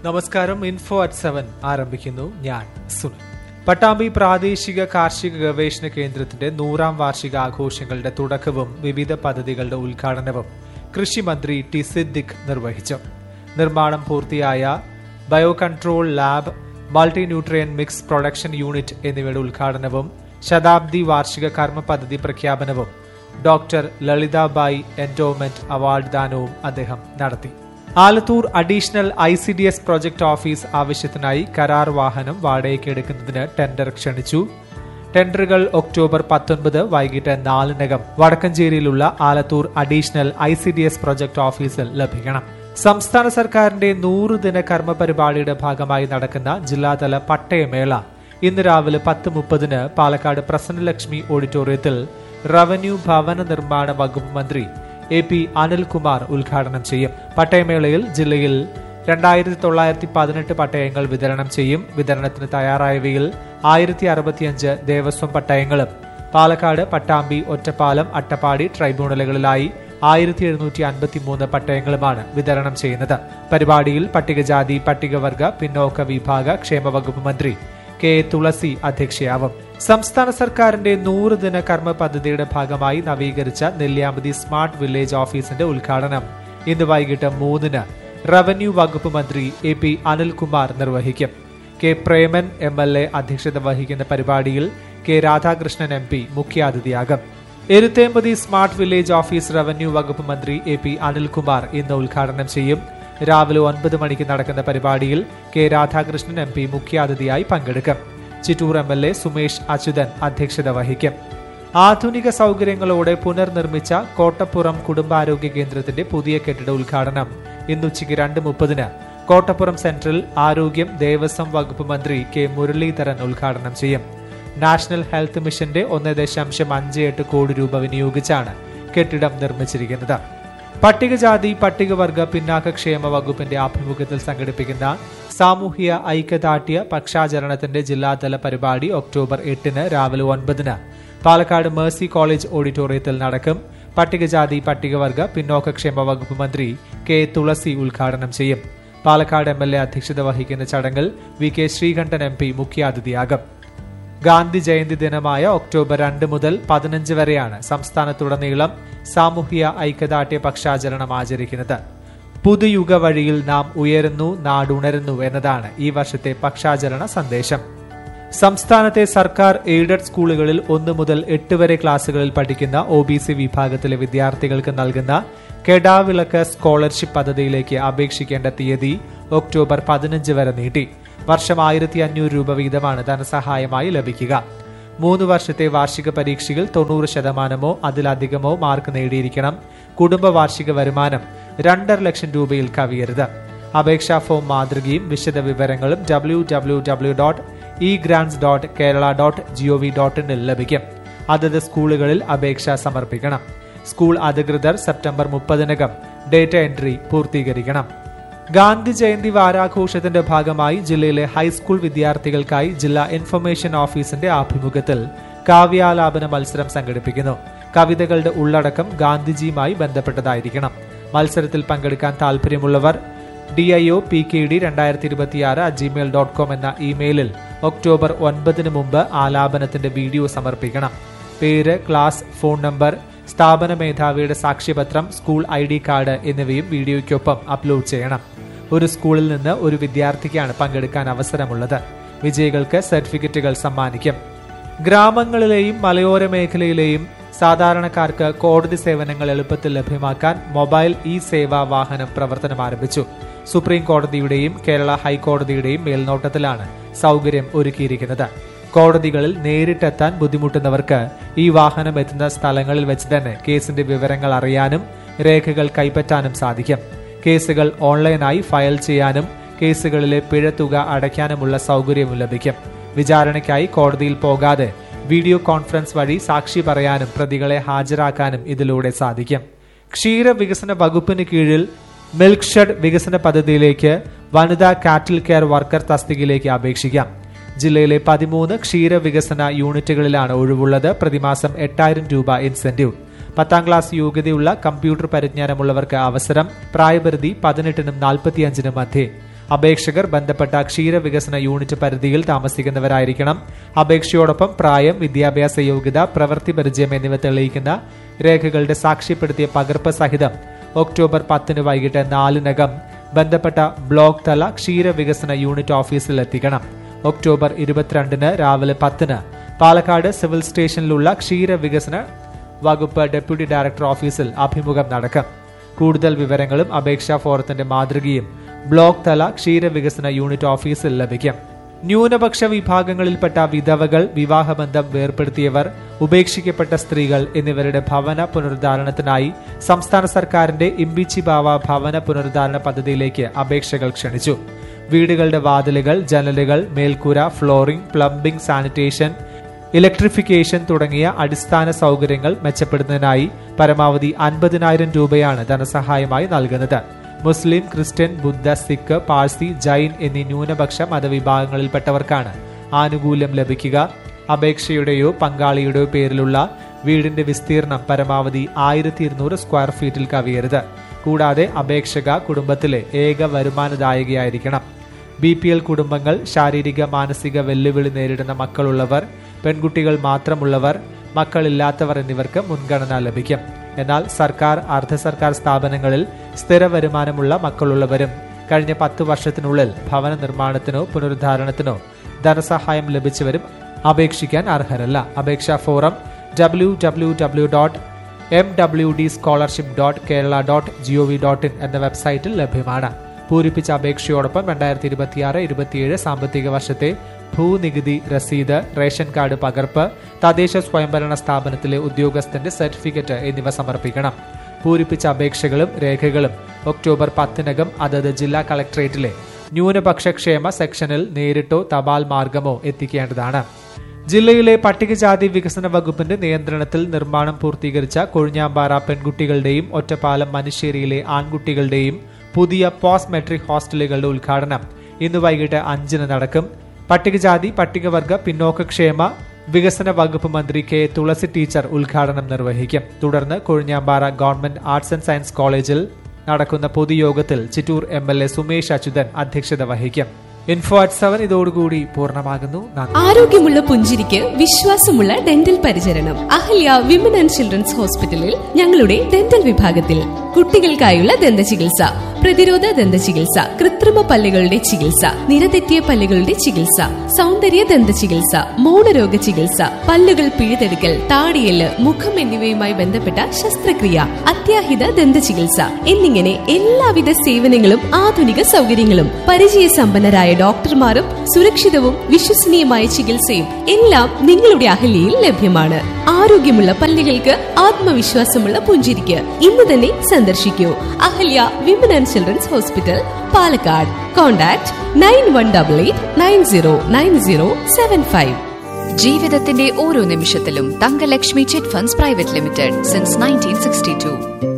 നമസ്കാരം info at seven ആരംഭിക്കുന്നു ഞാൻ സുനിൽ പട്ടാമ്പി പ്രാദേശിക കാർഷിക ഗവേഷണ കേന്ദ്രത്തിന്റെ നൂറാം വാർഷിക ആഘോഷങ്ങളുടെ തുടക്കവും വിവിധ പദ്ധതികളുടെ ഉദ്ഘാടനവും കൃഷിമന്ത്രി ടി സിദ്ദിഖ് നിർവഹിച്ചു നിർമ്മാണം പൂർത്തിയായ bio control lab multi nutrient mix production unit എന്നിവയുടെ ഉദ്ഘാടനവും ശതാബ്ദി വാർഷിക കർമ്മ പദ്ധതി പ്രഖ്യാപനവും ഡോക്ടർ ലളിതാബായി എൻഡോമെന്റ് അവാർഡ് ദാനവും അദ്ദേഹം നടത്തി Alathur additional I C D S project office ആവശ്യത്തിനായി കരാർ വാഹനം വാടകയ്ക്ക് എടുക്കുന്നതിന് ടെൻഡർ ക്ഷണിച്ചു ടെൻഡറുകൾ ഒക്ടോബർ പത്തൊൻപത് വൈകിട്ട് നാലിനകം വടക്കഞ്ചേരിയിലുള്ള Alathur additional I C D S project ഓഫീസിൽ ലഭിക്കണം സംസ്ഥാന സർക്കാരിന്റെ നൂറ് ദിന കർമ്മ പരിപാടിയുടെ ഭാഗമായി നടക്കുന്ന ജില്ലാതല പട്ടയമേള ഇന്ന് രാവിലെ പത്ത് മുപ്പതിന് പാലക്കാട് പ്രസന്നലക്ഷ്മി ഓഡിറ്റോറിയത്തിൽ റവന്യൂ ഭവന നിർമ്മാണ വകുപ്പ് മന്ത്രി എ പി അനിൽകുമാർ ഉദ്ഘാടനം ചെയ്യും പട്ടയമേളയിൽ ജില്ലയിൽ രണ്ടായിരത്തി തൊള്ളായിരത്തി പതിനെട്ട് പട്ടയങ്ങൾ വിതരണം ചെയ്യും വിതരണത്തിന് തയ്യാറായവയിൽ ആയിരത്തി അറുപത്തിയഞ്ച് ദേവസ്വം പട്ടയങ്ങളും പാലക്കാട് പട്ടാമ്പി ഒറ്റപ്പാലം അട്ടപ്പാടി ട്രൈബ്യൂണലുകളിലായി ആയിരത്തി എഴുന്നൂറ്റി അൻപത്തി മൂന്ന് പട്ടയങ്ങളുമാണ് വിതരണം ചെയ്യുന്നത് പരിപാടിയിൽ പട്ടികജാതി പട്ടികവർഗ പിന്നോക്ക വിഭാഗ ക്ഷേമ വകുപ്പ് മന്ത്രി കെ തുളസി അധ്യക്ഷയാവും സംസ്ഥാന സർക്കാരിന്റെ നൂറ് ദിന കർമ്മ പദ്ധതിയുടെ ഭാഗമായി നവീകരിച്ച നെല്ലിയാമ്പതി സ്മാർട്ട് വില്ലേജ് ഓഫീസിന്റെ ഉദ്ഘാടനം ഇന്ന് വൈകിട്ട് മൂന്നിന് റവന്യൂ വകുപ്പ് മന്ത്രി എ പി അനിൽകുമാർ നിർവഹിക്കും K Preman M L A അധ്യക്ഷത വഹിക്കുന്ന പരിപാടിയിൽ കെ രാധാകൃഷ്ണൻ എം പി മുഖ്യാതിഥിയാകും Eruthempathy smart village office revenue വകുപ്പ് മന്ത്രി എ പി അനിൽകുമാർ ഇന്ന് ഉദ്ഘാടനം ചെയ്യും രാവിലെ ഒൻപത് മണിക്ക് നടക്കുന്ന പരിപാടിയിൽ കെ രാധാകൃഷ്ണൻ എം പി മുഖ്യാതിഥിയായി പങ്കെടുക്കും Chittur M L A Sumesh Achuthan അധ്യക്ഷത വഹിക്കും ആധുനിക സൗകര്യങ്ങളോടെ പുനർനിർമ്മിച്ച കോട്ടപ്പുറം കുടുംബാരോഗ്യ കേന്ദ്രത്തിന്റെ പുതിയ കെട്ടിട ഉദ്ഘാടനം ഇന്ന് ഉച്ചയ്ക്ക് രണ്ട് മുപ്പതിന് കോട്ടപ്പുറം സെൻട്രൽ ആരോഗ്യം ദേവസ്വം വകുപ്പ് മന്ത്രി കെ മുരളീധരൻ ഉദ്ഘാടനം ചെയ്യും നാഷണൽ ഹെൽത്ത് മിഷന്റെ ഒന്ന് ദശാംശം അഞ്ച് എട്ട് കോടി രൂപ വിനിയോഗിച്ചാണ് കെട്ടിടം നിർമ്മിച്ചിരിക്കുന്നത് പട്ടികജാതി പട്ടികവർഗ പിന്നാക്ക ക്ഷേമ വകുപ്പിന്റെ ആഭിമുഖ്യത്തിൽ സംഘടിപ്പിക്കുന്ന സാമൂഹ്യ ഐക്യദാർഢ്യ പക്ഷാചരണത്തിന്റെ ജില്ലാതല പരിപാടി ഒക്ടോബർ എട്ടിന് രാവിലെ ഒൻപതിന് പാലക്കാട് മേഴ്സി കോളേജ് ഓഡിറ്റോറിയത്തിൽ നടക്കും പട്ടികജാതി പട്ടികവർഗ പിന്നോക്ക ക്ഷേമ വകുപ്പ് മന്ത്രി കെ തുളസി ഉദ്ഘാടനം ചെയ്യും പാലക്കാട് എം എൽ എ അധ്യക്ഷത വഹിക്കുന്ന ചടങ്ങിൽ V K Sreekandan M P മുഖ്യാതിഥിയാകും ഗാന്ധി ജയന്തി ദിനമായ ഒക്ടോബർ രണ്ട് മുതൽ പതിനഞ്ച് വരെയാണ് സംസ്ഥാനത്തുടനീളം സാമൂഹ്യ ഐക്യദാർഢ്യ പക്ഷാചരണം ആചരിക്കുന്നത് പുതുയുഗ വഴിയിൽ നാം ഉയരുന്നു നാടുണരുന്നു എന്നതാണ് ഈ വർഷത്തെ പക്ഷാചരണ സന്ദേശം സംസ്ഥാനത്തെ സർക്കാർ എയ്ഡഡ് സ്കൂളുകളിൽ ഒന്ന് മുതൽ എട്ട് വരെ ക്ലാസുകളിൽ പഠിക്കുന്ന ഒ ബി സി വിഭാഗത്തിലെ വിദ്യാർത്ഥികൾക്ക് നൽകുന്ന കെടാവിളക്ക് സ്കോളർഷിപ്പ് പദ്ധതിയിലേക്ക് അപേക്ഷിക്കേണ്ട തീയതി ഒക്ടോബർ പതിനഞ്ച് വരെ നീട്ടി വർഷം ആയിരത്തി അഞ്ഞൂറ് രൂപ വീതമാണ് ധനസഹായമായി ലഭിക്കുക മൂന്ന് വർഷത്തെ വാർഷിക പരീക്ഷയിൽ തൊണ്ണൂറ് ശതമാനമോ അതിലധികമോ മാർക്ക് നേടിയിരിക്കണം കുടുംബ വാർഷിക വരുമാനം രണ്ടര ലക്ഷം രൂപയിൽ കവിയരുത് അപേക്ഷാ ഫോം മാതൃകയും വിശദ വിവരങ്ങളും W W W dot E grants dot Kerala dot G O V dot ഇനിൽ ലഭിക്കും അതത് സ്കൂളുകളിൽ അപേക്ഷ സമർപ്പിക്കണം സ്കൂൾ അധികൃതർ സെപ്റ്റംബർ മുപ്പതിനകം ഡേറ്റ എൻട്രി പൂർത്തീകരിക്കണം ഗാന്ധി ജയന്തി വാരാഘോഷത്തിന്റെ ഭാഗമായി ജില്ലയിലെ ഹൈസ്കൂൾ വിദ്യാർത്ഥികൾക്കായി ജില്ലാ ഇൻഫർമേഷൻ ഓഫീസിന്റെ ആഭിമുഖ്യത്തിൽ കാവ്യാലാപന മത്സരം സംഘടിപ്പിക്കുന്നു കവിതകളുടെ ഉള്ളടക്കം ഗാന്ധിജിയുമായി ബന്ധപ്പെട്ടതായിരിക്കണം മത്സരത്തിൽ പങ്കെടുക്കാൻ താൽപര്യമുള്ളവർ D I O P K D രണ്ടായിരത്തി ഇരുപത്തിയാറ് ജിമെയിൽ ഡോട്ട് കോം എന്ന ഇമെയിലിൽ ഒക്ടോബർ ഒൻപതിന് മുമ്പ് ആലാപനത്തിന്റെ വീഡിയോ സമർപ്പിക്കണം പേര് ക്ലാസ് ഫോൺ നമ്പർ സ്ഥാപന മേധാവിയുടെ സാക്ഷ്യപത്രം സ്കൂൾ ഐ ഡി കാർഡ് എന്നിവയും വീഡിയോയ്ക്കൊപ്പം അപ്ലോഡ് ചെയ്യണം ഒരു സ്കൂളിൽ നിന്ന് ഒരു വിദ്യാർത്ഥിക്കാണ് പങ്കെടുക്കാൻ അവസരമുള്ളത് വിജയികൾക്ക് സർട്ടിഫിക്കറ്റുകൾ സമ്മാനിക്കും ഗ്രാമങ്ങളിലെയും മലയോര മേഖലയിലെയും സാധാരണക്കാർക്ക് കോടതി സേവനങ്ങൾ എളുപ്പത്തിൽ ലഭ്യമാക്കാൻ മൊബൈൽ ഇ സേവാ വാഹനം പ്രവർത്തനം ആരംഭിച്ചു സുപ്രീം കോടതിയുടെയും കേരള ഹൈക്കോടതിയുടെയും മേൽനോട്ടത്തിലാണ് സൗകര്യം ഒരുക്കിയിരിക്കുന്നത് കോടതികളിൽ നേരിട്ടെത്താൻ ബുദ്ധിമുട്ടുന്നവർക്ക് ഈ വാഹനം എത്തുന്ന സ്ഥലങ്ങളിൽ വെച്ച് തന്നെ കേസിന്റെ വിവരങ്ങൾ അറിയാനും രേഖകൾ കൈപ്പറ്റാനും സാധിക്കും കേസുകൾ ഓൺലൈനായി ഫയൽ ചെയ്യാനും കേസുകളിലെ പിഴത്തുക അടയ്ക്കാനുമുള്ള സൗകര്യവും ലഭിക്കും വിചാരണയ്ക്കായി കോടതിയിൽ പോകാതെ വീഡിയോ കോൺഫറൻസ് വഴി സാക്ഷി പറയാനും പ്രതികളെ ഹാജരാക്കാനും ഇതിലൂടെ സാധിക്കും ക്ഷീര വികസന വകുപ്പിന് കീഴിൽ മിൽക്ക് ഷെഡ് വികസന പദ്ധതിയിലേക്ക് വനിതാ കാറ്റിൽ കെയർ വർക്കർ തസ്തികയിലേക്ക് അപേക്ഷിക്കാം ജില്ലയിലെ പതിമൂന്ന് ക്ഷീര വികസന യൂണിറ്റുകളിലാണ് ഒഴിവുള്ളത് പ്രതിമാസം എട്ടായിരം രൂപ ഇൻസെന്റീവ് പത്താം ക്ലാസ് യോഗ്യതയുള്ള കമ്പ്യൂട്ടർ പരിജ്ഞാനമുള്ളവർക്ക് അവസരം പ്രായപരിധി പതിനെട്ടിനും നാൽപ്പത്തിയഞ്ചിനും മധ്യേ അപേക്ഷകർ ബന്ധപ്പെട്ട ക്ഷീരവികസന യൂണിറ്റ് പരിധിയിൽ താമസിക്കുന്നവരായിരിക്കണം അപേക്ഷയോടൊപ്പം പ്രായം വിദ്യാഭ്യാസ യോഗ്യത പ്രവൃത്തി പരിചയം എന്നിവ തെളിയിക്കുന്ന രേഖകളുടെ സാക്ഷ്യപ്പെടുത്തിയ പകർപ്പ് സഹിതം ഒക്ടോബർ പത്തിന് വൈകിട്ട് നാലിനകം ബന്ധപ്പെട്ട ബ്ലോക്ക് തല ക്ഷീരവികസന യൂണിറ്റ് ഓഫീസിൽ എത്തിക്കണം ഒക്ടോബർ ഇരുപത്തിരണ്ടിന് രാവിലെ പത്തിന് പാലക്കാട് സിവിൽ സ്റ്റേഷനിലുള്ള ക്ഷീരവികസന വകുപ്പ് ഡെപ്യൂട്ടി ഡയറക്ടർ ഓഫീസിൽ അഭിമുഖം നടക്കും കൂടുതൽ വിവരങ്ങളും അപേക്ഷാ ഫോറത്തിന്റെ മാതൃകയും ബ്ലോക്ക് തല ക്ഷീരവികസന യൂണിറ്റ് ഓഫീസിൽ ലഭിക്കും ന്യൂനപക്ഷ വിഭാഗങ്ങളിൽപ്പെട്ട വിധവകൾ വിവാഹബന്ധം വേർപ്പെടുത്തിയവർ ഉപേക്ഷിക്കപ്പെട്ട സ്ത്രീകൾ എന്നിവരുടെ ഭവന പുനരുദ്ധാരണത്തിനായി സംസ്ഥാന സർക്കാരിന്റെ ഇമ്പിച്ചി ബാവ ഭവന പുനരുദ്ധാരണ പദ്ധതിയിലേക്ക് അപേക്ഷകൾ ക്ഷണിച്ചു വീടുകളുടെ വാതിലുകൾ ജനലുകൾ മേൽക്കൂര ഫ്ലോറിംഗ് പ്ലംബിംഗ് സാനിറ്റേഷൻ ഇലക്ട്രിഫിക്കേഷൻ തുടങ്ങിയ അടിസ്ഥാന സൗകര്യങ്ങൾ മെച്ചപ്പെടുന്നതിനായി പരമാവധി അൻപതിനായിരം രൂപയാണ് ധനസഹായമായി നൽകുന്നത് മുസ്ലിം ക്രിസ്ത്യൻ ബുദ്ധ സിഖ് പാഴ്സി ജൈൻ എന്നീ ന്യൂനപക്ഷ മതവിഭാഗങ്ങളിൽപ്പെട്ടവർക്കാണ് ആനുകൂല്യം ലഭിക്കുക അപേക്ഷയുടെയോ പങ്കാളിയുടെയോ പേരിലുള്ള വീടിന്റെ വിസ്തീർണം പരമാവധി ആയിരത്തി ഇരുന്നൂറ് സ്ക്വയർ ഫീറ്റിൽ കവിയരുത് കൂടാതെ അപേക്ഷക കുടുംബത്തിലെ ഏക വരുമാനദായകയായിരിക്കണം ബി പി എൽ കുടുംബങ്ങൾ ശാരീരിക മാനസിക വെല്ലുവിളി നേരിടുന്ന മക്കളുള്ളവർ പെൺകുട്ടികൾ മാത്രമുള്ളവർ മക്കളില്ലാത്തവർ എന്നിവർക്ക് മുൻഗണന ലഭിക്കും എന്നാൽ സർക്കാർ അർദ്ധ സർക്കാർ സ്ഥാപനങ്ങളിൽ സ്ഥിര വരുമാനമുള്ള മക്കളുള്ളവരും കഴിഞ്ഞ പത്ത് വർഷത്തിനുള്ളിൽ ഭവന നിർമ്മാണത്തിനോ പുനരുദ്ധാരണത്തിനോ ധനസഹായം ലഭിച്ചവരും അപേക്ഷിക്കാൻ അർഹരല്ല അപേക്ഷാ ഫോറം W W W dot M W D scholarship dot Kerala dot G O V dot in എന്ന വെബ്സൈറ്റിൽ ലഭ്യമാണ് പൂരിപ്പിച്ച അപേക്ഷയോടൊപ്പം രണ്ടായിരത്തി ഇരുപത്തിയാറ് ഇരുപത്തിയേഴ് സാമ്പത്തിക വർഷത്തെ ഭൂനികുതി രസീത് റേഷൻ കാർഡ് പകർപ്പ് തദ്ദേശ സ്വയംഭരണ സ്ഥാപനത്തിലെ ഉദ്യോഗസ്ഥന്റെ സർട്ടിഫിക്കറ്റ് എന്നിവ സമർപ്പിക്കണം പൂരിപ്പിച്ച അപേക്ഷകളും രേഖകളും ഒക്ടോബർ പത്തിനകം അതത് ജില്ലാ കളക്ടറേറ്റിലെ ന്യൂനപക്ഷ ക്ഷേമ സെക്ഷനിൽ നേരിട്ടോ തപാൽ മാർഗമോ എത്തിക്കേണ്ടതാണ് ജില്ലയിലെ പട്ടികജാതി വികസന വകുപ്പിന്റെ നിയന്ത്രണത്തിൽ നിർമ്മാണം പൂർത്തീകരിച്ച കൊഴിഞ്ഞാമ്പാറ പെൺകുട്ടികളുടെയും ഒറ്റപ്പാലം മനുശ്ശേരിയിലെ ആൺകുട്ടികളുടെയും പുതിയ പോസ്റ്റ് മെട്രിക് ഹോസ്റ്റലുകളുടെ ഉദ്ഘാടനം ഇന്ന് വൈകിട്ട് അഞ്ചിന് നടക്കും പട്ടികജാതി പട്ടികവർഗ പിന്നോക്കക്ഷേമ വികസന വകുപ്പ് മന്ത്രി കെ തുളസി ടീച്ചർ ഉദ്ഘാടനം നിർവഹിക്കും തുടർന്ന് Kozhinjampara government arts and science കോളേജിൽ നടക്കുന്ന പൊതുയോഗത്തിൽ Chittur M L A Sumesh Achuthan അധ്യക്ഷത വഹിക്കും ഇൻഫോ അറ്റ് സെവൻ ഇതോടുകൂടി പൂർണ്ണമാകുന്നു നന്ദി ആരോഗ്യമുള്ള പുഞ്ചിരിക്ക് വിശ്വാസമുള്ള ഡെന്റൽ പരിചരണം അഹല്യ വിമൻ ആൻഡ് ചിൽഡ്രൻസ് ഹോസ്പിറ്റലിൽ ഞങ്ങളുടെ ഡെന്റൽ വിഭാഗത്തിൽ കുട്ടികൾക്കായുള്ള ദന്ത ചികിത്സ പ്രതിരോധ ദന്ത ചികിത്സ കൃത്രിമ പല്ലുകളുടെ ചികിത്സ നിരതെറ്റിയ പല്ലുകളുടെ ചികിത്സ സൗന്ദര്യ ദന്ത ചികിത്സ മൗനരോഗ ചികിത്സ പല്ലുകൾ പിഴുതെടുക്കൽ താടിയല് മുഖം എന്നിവയുമായി ബന്ധപ്പെട്ട ശസ്ത്രക്രിയ അത്യാഹിത ദന്ത ചികിത്സ എന്നിങ്ങനെ എല്ലാവിധ സേവനങ്ങളും ആധുനിക സൗകര്യങ്ങളും പരിചയസമ്പന്നരായ ഡോക്ടർമാരും സുരക്ഷിതവും വിശ്വസനീയമായ ചികിത്സയും എല്ലാം നിങ്ങളുടെ അഹല്യയിൽ ലഭ്യമാണ് ആരോഗ്യമുള്ള പല്ലുകൾക്ക് ആത്മവിശ്വാസമുള്ള പുഞ്ചിരിക്ക് ഇന്ന് തന്നെ സന്ദർശിക്കൂ Ahalya women and children's hospital Palakkad contact nine one double eight nine zero nine zero seven five ജീവിതത്തിന്റെ ഓരോ നിമിഷത്തിലും Thangalakshmi chit funds private limited since nineteen sixty to